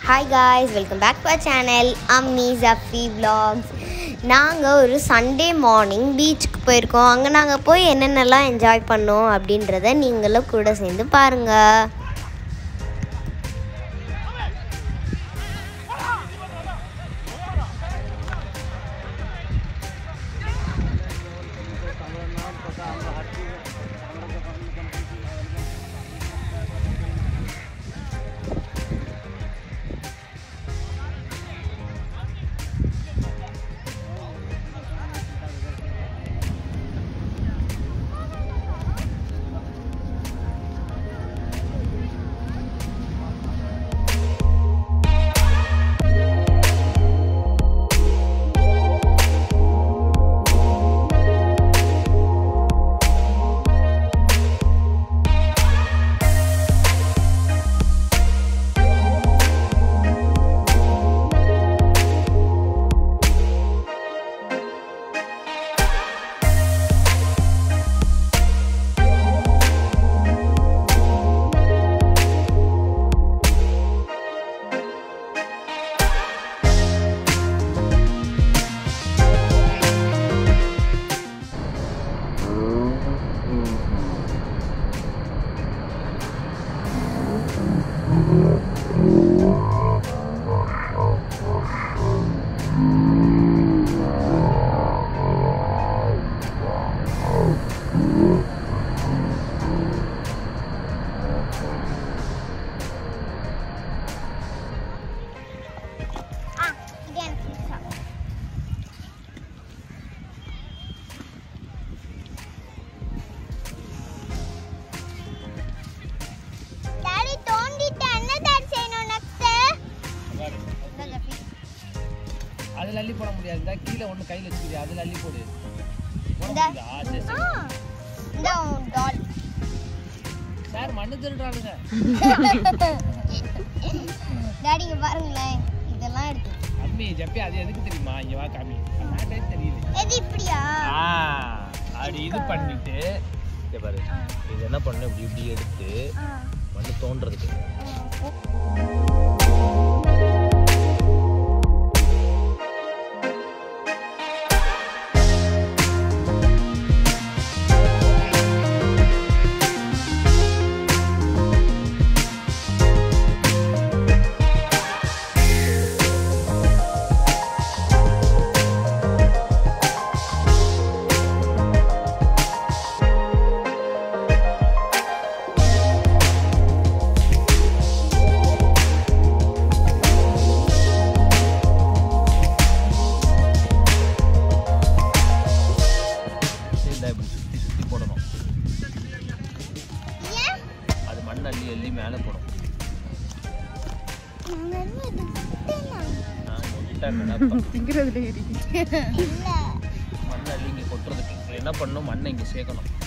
Hi guys welcome back to channel Ammi Jaffi vlogs நாங்கள் ஒரு Sunday morning பீச்சுக்கு போயிருக்கோம் அங்கே நாங்கள் போய் என்னென்னலாம் என்ஜாய் பண்ணோம் அப்படின்றத நீங்களும் கூட சேர்ந்து பாருங்கள் டாடி தோண்டிட்டு என்ன டாடி செய்யணும் நெக்ஸ்ட் அதுல அள்ளி போட முடியாது இந்த கீழே ஒண்ணு கையில வச்சுக்கிது அதுல அள்ளி போடு போட இந்த- முடியுதா? சரி, சரி. இந்த டால் சார் மண்ணு திருடுறானுங்க டாடி இங்கே பாருங்களேன் இதெல்லாம் இருக்கு அம்மி ஜப்பி அது எதுக்கு தெரியுமா இங்க வா காமி அதான்டே தெரியல எது இப்படியா ஆ அப்படி இது பண்ணிட்டு இங்க பாரு இது என்ன பண்ணு இப்படி இப்படி எடுத்து மண்ணு தோன்றதுக்கு இந்த இப்படி சுத்தி சுத்தி போடணும் ஏன் அது மண் அள்ளி அள்ளி மேலே போடும் நான் இது விட்டேனா? நான் விட்டேன் நினைப்பேன். இல்ல மண் அள்ளி இங்கே கொட்டுறதுக்கு இப்ப என்ன பண்ணணும் மண்ணை இங்கே சேர்க்கணும்